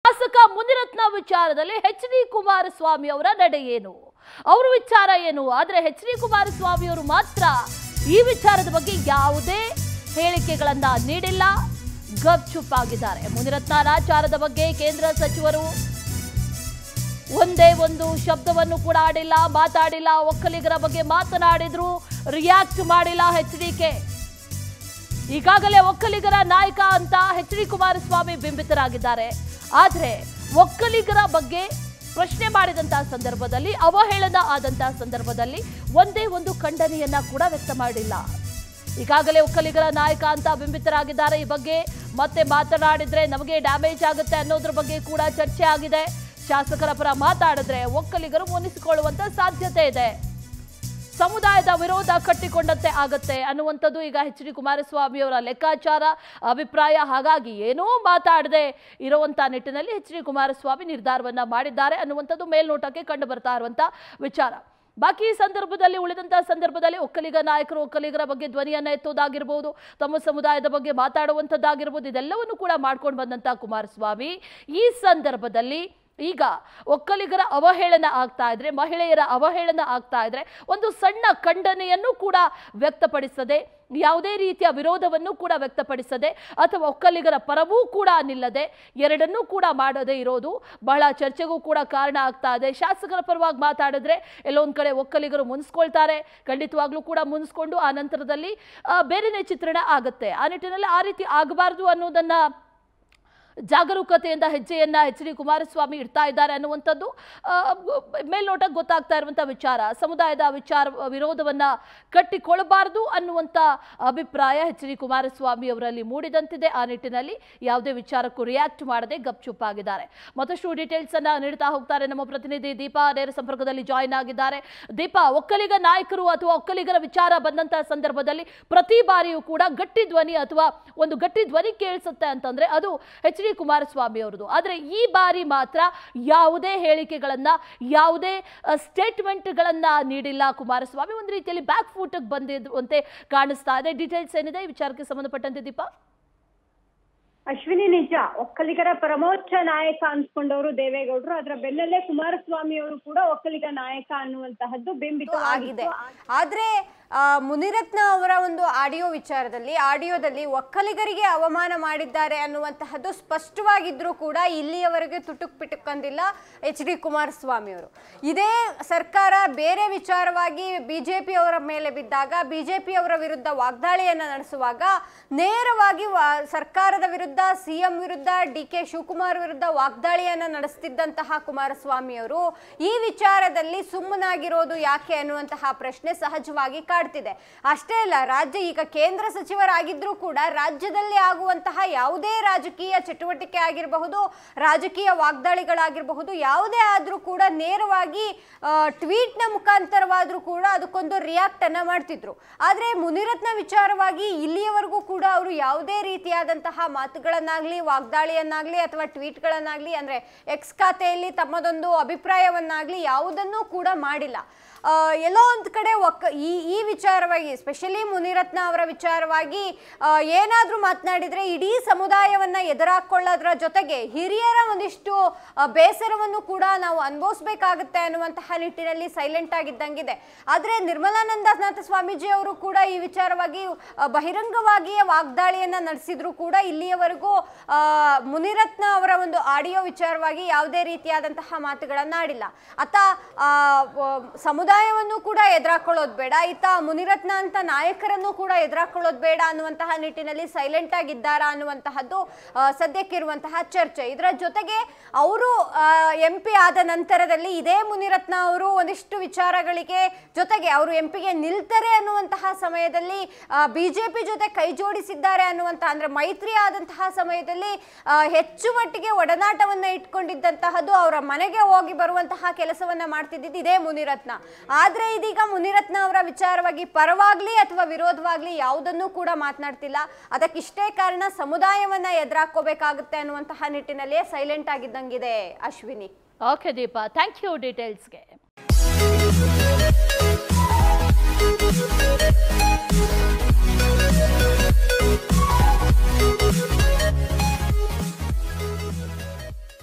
ಶಾಸಕ ಮುನಿರತ್ನ ವಿಚಾರದಲ್ಲಿ H D Kumaraswamy ಅವರ ನಡೆ ಏನು ಅವರ ವಿಚಾರ ಏನು ಆದ್ರೆ ಎಚ್ ಡಿ ಕುಮಾರಸ್ವಾಮಿ ಅವರು ಮಾತ್ರ ಈ ವಿಚಾರದ ಬಗ್ಗೆ ಯಾವುದೇ ಹೇಳಿಕೆಗಳನ್ನ ನೀಡಿಲ್ಲ ಗಪ್ಚುಪ್ ಆಗಿದ್ದಾರೆ ಮುನಿರತ್ನ ಅನಾಚಾರದ ಬಗ್ಗೆ ಕೇಂದ್ರ ಸಚಿವರು ಒಂದೇ ಒಂದು ಶಬ್ದವನ್ನು ಕೂಡ ಆಡಿಲ್ಲ ಮಾತಾಡಿಲ್ಲ ಒಕ್ಕಲಿಗರ ಬಗ್ಗೆ ಮಾತನಾಡಿದ್ರು ರಿಯಾಕ್ಟ್ ಮಾಡಿಲ್ಲ ಎಚ್ ಡಿ ಕೆ ಈಗಾಗಲೇ ಒಕ್ಕಲಿಗರ ನಾಯಕ ಅಂತ ಎಚ್ ಡಿ ಕುಮಾರಸ್ವಾಮಿ ಬಿಂಬಿತರಾಗಿದ್ದಾರೆ ಆದ್ರೆ ಒಕ್ಕಲಿಗರ ಬಗ್ಗೆ ಪ್ರಶ್ನೆ ಮಾಡಿದಂತಹ ಸಂದರ್ಭದಲ್ಲಿ ಅವಹೇಳನ ಆದಂತಹ ಸಂದರ್ಭದಲ್ಲಿ ಒಂದೇ ಒಂದು ಖಂಡನೆಯನ್ನ ಕೂಡ ವ್ಯಕ್ತ ಮಾಡಿಲ್ಲ ಈಗಾಗಲೇ ಒಕ್ಕಲಿಗರ ನಾಯಕ ಅಂತ ಬಿಂಬಿತರಾಗಿದ್ದಾರೆ ಈ ಬಗ್ಗೆ ಮತ್ತೆ ಮಾತನಾಡಿದ್ರೆ ನಮಗೆ ಡ್ಯಾಮೇಜ್ ಆಗುತ್ತೆ ಅನ್ನೋದ್ರ ಬಗ್ಗೆ ಕೂಡ ಚರ್ಚೆ ಆಗಿದೆ ಶಾಸಕರ ಪರ ಮಾತಾಡಿದ್ರೆ ಒಕ್ಕಲಿಗರು ಮುನಿಸಿಕೊಳ್ಳುವಂತ ಸಾಧ್ಯತೆ ಇದೆ ಸಮುದಾಯದ ವಿರೋಧ ಕಟ್ಟಿಕೊಂಡಂತೆ ಆಗತ್ತೆ ಅನ್ನುವಂಥದ್ದು ಈಗ ಎಚ್ ಡಿ ಕುಮಾರಸ್ವಾಮಿ ಅವರ ಲೆಕ್ಕಾಚಾರ ಅಭಿಪ್ರಾಯ ಹಾಗಾಗಿ ಏನೂ ಮಾತಾಡದೆ ಇರುವಂತ ನಿಟ್ಟಿನಲ್ಲಿ ಎಚ್ ಡಿ ಕುಮಾರಸ್ವಾಮಿ ನಿರ್ಧಾರವನ್ನ ಮಾಡಿದ್ದಾರೆ ಅನ್ನುವಂಥದ್ದು ಮೇಲ್ನೋಟಕ್ಕೆ ಕಂಡು ಬರ್ತಾ ಇರುವಂತ ವಿಚಾರ ಬಾಕಿ ಈ ಸಂದರ್ಭದಲ್ಲಿ ಉಳಿದಂತಹ ಸಂದರ್ಭದಲ್ಲಿ ಒಕ್ಕಲಿಗ ನಾಯಕರು ಒಕ್ಕಲಿಗರ ಬಗ್ಗೆ ಧ್ವನಿಯನ್ನ ಎತ್ತೋದಾಗಿರ್ಬೋದು ತಮ್ಮ ಸಮುದಾಯದ ಬಗ್ಗೆ ಮಾತಾಡುವಂಥದ್ದಾಗಿರ್ಬೋದು ಇದೆಲ್ಲವನ್ನು ಕೂಡ ಮಾಡ್ಕೊಂಡು ಬಂದಂತಹ ಕುಮಾರಸ್ವಾಮಿ ಈ ಸಂದರ್ಭದಲ್ಲಿ ಈಗ ಒಕ್ಕಲಿಗರ ಅವಹೇಳನ ಆಗ್ತಾ ಇದ್ರೆ ಮಹಿಳೆಯರ ಅವಹೇಳನ ಆಗ್ತಾ ಇದ್ರೆ ಒಂದು ಸಣ್ಣ ಖಂಡನೆಯನ್ನು ಕೂಡ ವ್ಯಕ್ತಪಡಿಸದೆ ಯಾವುದೇ ರೀತಿಯ ವಿರೋಧವನ್ನು ಕೂಡ ವ್ಯಕ್ತಪಡಿಸದೆ ಅಥವಾ ಒಕ್ಕಲಿಗರ ಪರವೂ ಕೂಡ ನಿಲ್ಲದೆ ಎರಡನ್ನೂ ಕೂಡ ಮಾಡದೇ ಇರೋದು ಬಹಳ ಚರ್ಚೆಗೂ ಕೂಡ ಕಾರಣ ಆಗ್ತಾ ಇದೆ ಶಾಸಕರ ಪರವಾಗಿ ಮಾತಾಡಿದ್ರೆ ಎಲ್ಲೊಂದ್ ಕಡೆ ಒಕ್ಕಲಿಗರು ಮುನ್ಸ್ಕೊಳ್ತಾರೆ ಖಂಡಿತವಾಗ್ಲೂ ಕೂಡ ಮುನ್ಸ್ಕೊಂಡು ಆ ನಂತರದಲ್ಲಿ ಆ, ಬೇರೆನೇ ಚಿತ್ರಣ ಆಗುತ್ತೆ ಆ ನಿಟ್ಟಿನಲ್ಲಿ ಆ ರೀತಿ ಆಗಬಾರ್ದು ಅನ್ನೋದನ್ನ ಜಾಗರೂಕತೆಯಿಂದ ಹೆಜ್ಜೆಯನ್ನ ಎಚ್ ಡಿ ಕುಮಾರಸ್ವಾಮಿ ಇಡ್ತಾ ಇದ್ದಾರೆ ಅನ್ನುವಂಥದ್ದು ಆ, ಮೇಲ್ನೋಟಕ್ಕೆ ಗೊತ್ತಾಗ್ತಾ ಇರುವಂಥ ವಿಚಾರ ಸಮುದಾಯದ ವಿಚಾರ ವಿರೋಧವನ್ನ ಕಟ್ಟಿಕೊಳ್ಳಬಾರದು ಅನ್ನುವಂಥ ಅಭಿಪ್ರಾಯ ಎಚ್ ಡಿ ಕುಮಾರಸ್ವಾಮಿ ಅವರಲ್ಲಿ ಮೂಡಿದಂತಿದೆ ಆ ನಿಟ್ಟಿನಲ್ಲಿ ಯಾವುದೇ ವಿಚಾರಕ್ಕೂ ರಿಯಾಕ್ಟ್ ಮಾಡದೆ ಗಪ್ಚುಪ್ಪಾಗಿದ್ದಾರೆ ಮತ್ತಷ್ಟು ಡೀಟೇಲ್ಸ್ ಅನ್ನ ನೀಡ್ತಾ ಹೋಗ್ತಾರೆ ನಮ್ಮ ಪ್ರತಿನಿಧಿ ದೀಪಾ ನೇರ ಸಂಪರ್ಕದಲ್ಲಿ ಜಾಯಿನ್ ಆಗಿದ್ದಾರೆ ದೀಪಾ ಒಕ್ಕಲಿಗ ನಾಯಕರು ಅಥವಾ ಒಕ್ಕಲಿಗರ ವಿಚಾರ ಬಂದಂತಹ ಸಂದರ್ಭದಲ್ಲಿ ಪ್ರತಿ ಬಾರಿಯೂ ಕೂಡ ಗಟ್ಟಿ ಧ್ವನಿ ಅಥವಾ ಒಂದು ಗಟ್ಟಿ ಧ್ವನಿ ಕೇಳಿಸುತ್ತೆ ಅಂತಂದ್ರೆ ಅದು ಎಚ್ ಡಿ ಕುಮಾರಸ್ವಾಮಿ ಅವರದು ಆದ್ರೆ ಈ ಬಾರಿ ಮಾತ್ರ ಯಾವುದೇ ಹೇಳಿಕೆಗಳನ್ನ ಯಾವುದೇ ಸ್ಟೇಟ್ಮೆಂಟ್ಗಳನ್ನ ನೀಡಿಲ್ಲ ಕುಮಾರಸ್ವಾಮಿ ಒಂದು ರೀತಿಯಲ್ಲಿ ಬ್ಯಾಕ್ ಫೂಟಿಗೆ ಬಂದಿರುವಂತೆ ಕಾಣಿಸ್ತಾ ಇದೆ ಡೀಟೇಲ್ಸ್ ಏನಿದೆ ಈ ವಿಚಾರಕ್ಕೆ ಸಂಬಂಧಪಟ್ಟಂತೆ ದೀಪಾ ಅಶ್ವಿನಿ ನಿಜ ಒಕ್ಕಲಿಗರ ಪರಮೋಚ್ಚ ನಾಯಕ ಅನ್ಸ್ಕೊಂಡವರು ದೇವೇಗೌಡರು ಅದರ ಬೆನ್ನಲ್ಲೇ ಕುಮಾರಸ್ವಾಮಿ ಅವರು ಕೂಡ ಒಕ್ಕಲಿಗ ನಾಯಕ ಅನ್ನುವಂತಹದ್ದು ಆಗಿದೆ ಬಿಂಬಿತವಾಗಿದೆ ಆದ್ರೆ ಆ, ಮುನಿರತ್ನ ಅವರ ಒಂದು ಆಡಿಯೋ ವಿಚಾರದಲ್ಲಿ ಆಡಿಯೋದಲ್ಲಿ ಒಕ್ಕಲಿಗರಿಗೆ ಅವಮಾನ ಮಾಡಿದ್ದಾರೆ ಅನ್ನುವಂತಹದ್ದು ಸ್ಪಷ್ಟವಾಗಿದ್ರೂ ಕೂಡ ಇಲ್ಲಿಯವರೆಗೆ ತುಟುಕ್ ಪಿಟುಕ್ ಅಂದಿಲ್ಲ ಎಚ್ ಡಿ ಕುಮಾರಸ್ವಾಮಿ ಅವರು ಇದೇ ಸರ್ಕಾರ ಬೇರೆ ವಿಚಾರವಾಗಿ ಬಿಜೆಪಿ ಅವರ ಮೇಲೆ ಬಿದ್ದಾಗ ಬಿಜೆಪಿ ಅವರ ವಿರುದ್ಧ ವಾಗ್ದಾಳಿಯನ್ನ ನಡೆಸುವಾಗ ನೇರವಾಗಿ ವಾ- ಸರ್ಕಾರದ ವಿರುದ್ಧ ಸಿಎಂ ವಿರುದ್ಧ ಡಿ ಕೆ ಶಿವಕುಮಾರ್ ವಿರುದ್ಧ ವಾಗ್ದಾಳಿಯನ್ನ ನಡೆಸ್ತಿದ್ದಂತಹ ಕುಮಾರಸ್ವಾಮಿ ಅವರು ಈ ವಿಚಾರದಲ್ಲಿ ಸುಮ್ಮನಾಗಿರೋದು ಯಾಕೆ ಅನ್ನುವಂತಹ ಪ್ರಶ್ನೆ ಸಹಜವಾಗಿ ಕಾಡ್ತಿದೆ ಅಷ್ಟೇ ಅಲ್ಲ ರಾಜ್ಯ ಈಗ ಕೇಂದ್ರ ಸಚಿವರಾಗಿದ್ರೂ ಕೂಡ ರಾಜ್ಯದಲ್ಲಿ ಆಗುವಂತಹ ಯಾವುದೇ ರಾಜಕೀಯ ಚಟುವಟಿಕೆ ಆಗಿರಬಹುದು ರಾಜಕೀಯ ವಾಗ್ದಾಳಿಗಳಾಗಿರಬಹುದು ಯಾವುದೇ ಆದ್ರೂ ಕೂಡ ನೇರವಾಗಿ ಟ್ವೀಟ್ನ ಮುಖಾಂತರವಾದ್ರೂ ಕೂಡ ಅದಕ್ಕೊಂದು ರಿಯಾಕ್ಟ್ ಅನ್ನ ಮಾಡ್ತಿದ್ರು ಆದ್ರೆ ಮುನಿರತ್ನ ವಿಚಾರವಾಗಿ ಇಲ್ಲಿಯವರೆಗೂ ಕೂಡ ಅವರು ಯಾವುದೇ ರೀತಿಯಾದಂತಹ ಮಾತುಗಳನ್ನಾಗ್ಲಿ ವಾಗ್ದಾಳಿಯನ್ನಾಗ್ಲಿ ಅಥವಾ ಟ್ವೀಟ್ಗಳನ್ನಾಗ್ಲಿ ಅಂದ್ರೆ ಎಕ್ಸ್ ಖಾತೆಯಲ್ಲಿ ತಮ್ಮದೊಂದು ಅಭಿಪ್ರಾಯವನ್ನಾಗ್ಲಿ ಯಾವುದನ್ನೂ ಕೂಡ ಮಾಡಿಲ್ಲ ಆ, ಎಲ್ಲೋ ಒಂದು ಕಡೆ ಒಕ್ಕ ಈ ಈ ವಿಚಾರವಾಗಿ ಸ್ಪೆಷಲಿ ಮುನಿರತ್ನ ಅವರ ವಿಚಾರವಾಗಿ ಆ, ಏನಾದ್ರೂ ಮಾತನಾಡಿದ್ರೆ ಇಡೀ ಸಮುದಾಯವನ್ನ ಎದುರಾಕೊಳ್ಳೋದ್ರ ಜೊತೆಗೆ ಹಿರಿಯರ ಒಂದಿಷ್ಟು ಆ, ಬೇಸರವನ್ನು ಕೂಡ ನಾವು ಅನುಭವಿಸ್ಬೇಕಾಗುತ್ತೆ ಅನ್ನುವಂತಹ ನಿಟ್ಟಿನಲ್ಲಿ ಸೈಲೆಂಟ್ ಆಗಿದ್ದಂಗಿದೆ ಆದ್ರೆ ನಿರ್ಮಲಾನಂದನಾಥ ಸ್ವಾಮೀಜಿ ಅವರು ಕೂಡ ಈ ವಿಚಾರವಾಗಿ ಆ, ಬಹಿರಂಗವಾಗಿಯೇ ವಾಗ್ದಾಳಿಯನ್ನ ನಡೆಸಿದ್ರು ಕೂಡ ಇಲ್ಲಿಯವರೆಗೂ ಆ, ಮುನಿರತ್ನ ಅವರ ಒಂದು ಆಡಿಯೋ ವಿಚಾರವಾಗಿ ಯಾವುದೇ ರೀತಿಯಾದಂತಹ ಮಾತುಗಳನ್ನ ಆಡಿಲ್ಲ ಅತ್ತ ಆ, ವ- ಸಮುದಾಯವನ್ನು ಕೂಡ ಎದುರಾಕೊಳ್ಳೋದು ಬೇಡ ಇತ್ತ ಮುನಿರತ್ನ ಅಂತ ನಾಯಕರನ್ನು ಕೂಡ ಎದುರಾಕೊಳ್ಳೋದು ಬೇಡ ಅನ್ನುವಂತಹ ನಿಟ್ಟಿನಲ್ಲಿ ಸೈಲೆಂಟ್ ಆಗಿದ್ದಾರಾ ಅನ್ನುವಂತಹದ್ದು ಆ, ಸದ್ಯಕ್ಕಿರುವಂತಹ ಚರ್ಚೆ ಇದರ ಜೊತೆಗೆ ಅವರು ಎಂ ಪಿ ಆದ ನಂತರದಲ್ಲಿ ಇದೇ ಮುನಿರತ್ನ ಅವರು ಒಂದಿಷ್ಟು ವಿಚಾರಗಳಿಗೆ ಜೊತೆಗೆ ಅವರು ಎಂ ಪಿಗೆ ನಿಲ್ತಾರೆ ಅನ್ನುವಂತಹ ಸಮಯದಲ್ಲಿ ಬಿಜೆಪಿ ಜೊತೆ ಕೈ ಜೋಡಿಸಿದ್ದಾರೆ ಅನ್ನುವಂತ ಅಂದ್ರೆ ಮೈತ್ರಿ ಆದಂತಹ ಸಮಯದಲ್ಲಿ ಆ, ಹೆಚ್ಚು ಮಟ್ಟಿಗೆ ಒಡನಾಟವನ್ನ ಇಟ್ಕೊಂಡಿದ್ದಂತಹದ್ದು ಅವರ ಮನೆಗೆ ಹೋಗಿ ಬರುವಂತಹ ಕೆಲಸವನ್ನ ಮಾಡ್ತಿದ್ದಿದ್ದು ಇದೇ ಮುನಿರತ್ನ ಆದ್ರೆ ಇದೀಗ ಮುನಿರತ್ನ ಅವರ ವಿಚಾರವಾಗಿ ಪರವಾಗ್ಲಿ ಅಥವಾ ವಿರೋಧವಾಗ್ಲಿ ಯಾವುದನ್ನೂ ಕೂಡ ಮಾತನಾಡ್ತಿಲ್ಲ ಅದಕ್ಕಿಷ್ಟೇ ಕಾರಣ ಸಮುದಾಯವನ್ನ ಎದುರಾಕೋಬೇಕಾಗುತ್ತೆ ಅನ್ನುವಂತಹ ನಿಟ್ಟಿನಲ್ಲಿಯೇ ಸೈಲೆಂಟ್ ಆಗಿದ್ದಂಗಿದೆ Ashwini okay Deepa thank you ಡೀಟೇಲ್ಸ್ಗೆ Thank you.